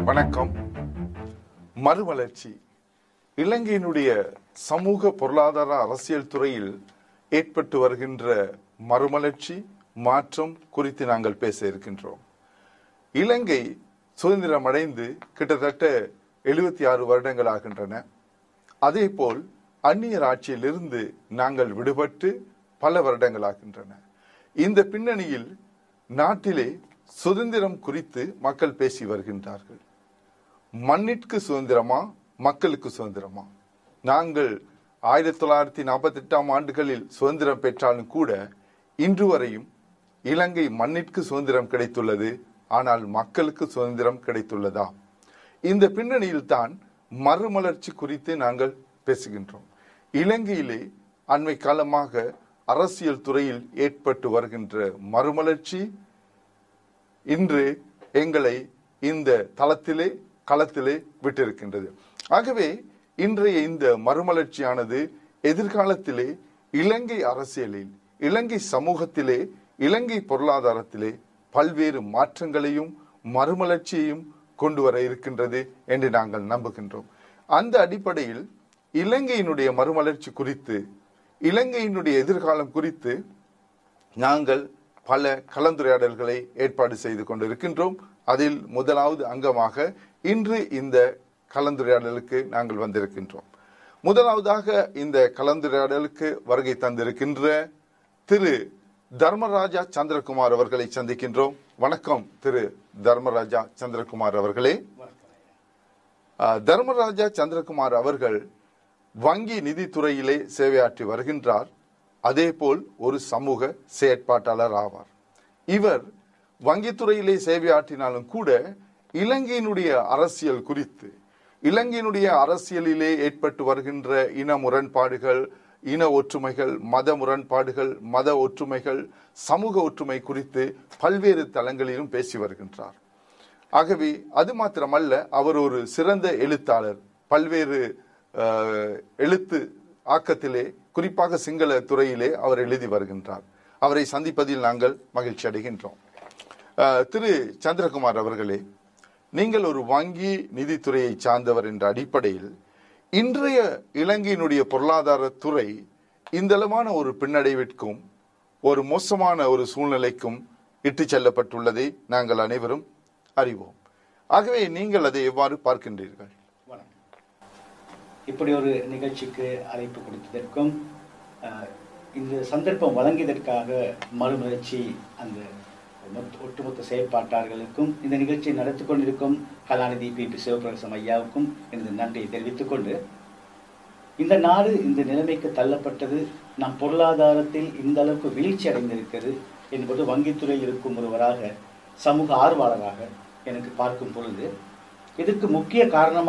வணக்கம் மறுமலர்ச்சி இலங்கையினுடைய சமூக பொருளாதார அரசியல் துறையில் ஏற்பட்டு வருகின்ற மறுமலர்ச்சி மாற்றம் குறித்து நாங்கள் பேச இருக்கின்றோம் இலங்கை சுதந்திரம் அடைந்து கிட்டத்தட்ட எழுபத்தி ஆறு வருடங்கள் ஆகின்றன அதேபோல் அந்நியர் ஆட்சியிலிருந்து நாங்கள் விடுபட்டு பல வருடங்கள் ஆகின்றன இந்த பின்னணியில் நாட்டிலே சுதந்திரம் குறித்து மக்கள் பேசி வருகின்றார்கள் மண்ணிற்கு சுதந்திரமா மக்களுக்கு சுதந்திரமா நாங்கள் ஆயிரத்தி தொள்ளாயிரத்தி நாற்பத்தி எட்டாம் ஆண்டுகளில் சுதந்திரம் பெற்றாலும் கூட இன்று வரையும் இலங்கை மண்ணிற்கு சுதந்திரம் கிடைத்துள்ளது ஆனால் மக்களுக்கு சுதந்திரம் கிடைத்துள்ளதா இந்த பின்னணியில் தான் மறுமலர்ச்சி குறித்து நாங்கள் பேசுகின்றோம் இலங்கையிலே அண்மை காலமாக அரசியல் துறையில் ஏற்பட்டு வருகின்ற மறுமலர்ச்சி இன்று எங்களை இந்த தளத்திலே களத்திலே விட்டிருக்கின்றது ஆகவே இன்றைய இந்த மறுமலர்ச்சியானது எதிர்காலத்திலே இலங்கை அரசியலில் இலங்கை சமூகத்திலே இலங்கை பொருளாதாரத்திலே பல்வேறு மாற்றங்களையும் மறுமலர்ச்சியையும் கொண்டு வர இருக்கின்றது என்று நாங்கள் நம்புகின்றோம் அந்த அடிப்படையில் இலங்கையினுடைய மறுமலர்ச்சி குறித்து இலங்கையினுடைய எதிர்காலம் குறித்து நாங்கள் பல கலந்துரையாடல்களை ஏற்பாடு செய்து கொண்டிருக்கின்றோம் அதில் முதலாவது அங்கமாக இன்று இந்த கலந்துரையாடலுக்கு நாங்கள் வந்திருக்கின்றோம் முதலாவதாக இந்த கலந்துரையாடலுக்கு வருகை தந்திருக்கின்ற திரு தர்மராஜா சந்திரகுமார் அவர்களை சந்திக்கின்றோம் வணக்கம் திரு தர்மராஜா சந்திரகுமார் அவர்களே அஹ், தர்மராஜா சந்திரகுமார் அவர்கள் வங்கி நிதித்துறையிலே சேவையாற்றி வருகின்றார் அதேபோல் ஒரு சமூக செயற்பாட்டாளர் ஆவார் இவர் வங்கித்துறையிலே சேவையாற்றினாலும் கூட இலங்கையினுடைய அரசியல் குறித்து இலங்கையினுடைய அரசியலிலே ஏற்பட்டு வருகின்ற இன முரண்பாடுகள் இன ஒற்றுமைகள் மத முரண்பாடுகள் மத ஒற்றுமைகள் சமூக ஒற்றுமை குறித்து பல்வேறு தளங்களிலும் பேசி வருகின்றார் ஆகவே அது மாத்திரமல்ல அவர் ஒரு சிறந்த எழுத்தாளர் பல்வேறு அஹ், எழுத்து ஆக்கத்திலே குறிப்பாக சிங்கள துறையிலே அவர் எழுதி வருகின்றார் அவரை சந்திப்பதில் நாங்கள் மகிழ்ச்சி அடைகின்றோம் அஹ், திரு சந்திரகுமார் அவர்களே நீங்கள் ஒரு வங்கி நிதித்துறையை சார்ந்தவர் என்ற அடிப்படையில் இன்றைய இலங்கையினுடைய பொருளாதார துறை இந்தளவான ஒரு பின்னடைவிற்கும் ஒரு மோசமான ஒரு சூழ்நிலைக்கும் இட்டுச் செல்லப்பட்டுள்ளதை நாங்கள் அனைவரும் அறிவோம் ஆகவே நீங்கள் அதை எவ்வாறு பார்க்கின்றீர்கள் வணக்கம் இப்படி ஒரு நிகழ்ச்சிக்கு அழைப்பு கொடுத்ததற்கும் அஹ், இந்த சந்தர்ப்பம் வழங்கியதற்காக மறுமலர்ச்சி அந்த மொத்த- ஒட்டுமொத்த செயற்பாட்டாளர்களுக்கும் இந்த நிகழ்ச்சியை நடத்தி கொண்டிருக்கும் கலாநிதி பி பி சிவபிரகாசம் ஐயாவுக்கும் எனது நன்றியை தெரிவித்துக் கொண்டு இந்த நாடு இந்த நிலைமைக்கு தள்ளப்பட்டது நம் பொருளாதாரத்தில் இந்த அளவுக்கு வீழ்ச்சி அடைந்திருக்கிறது என்பது வங்கித்துறையில் இருக்கும் ஒருவராக சமூக ஆர்வலராக எனக்கு பார்க்கும் பொழுது இதற்கு முக்கிய காரணமாக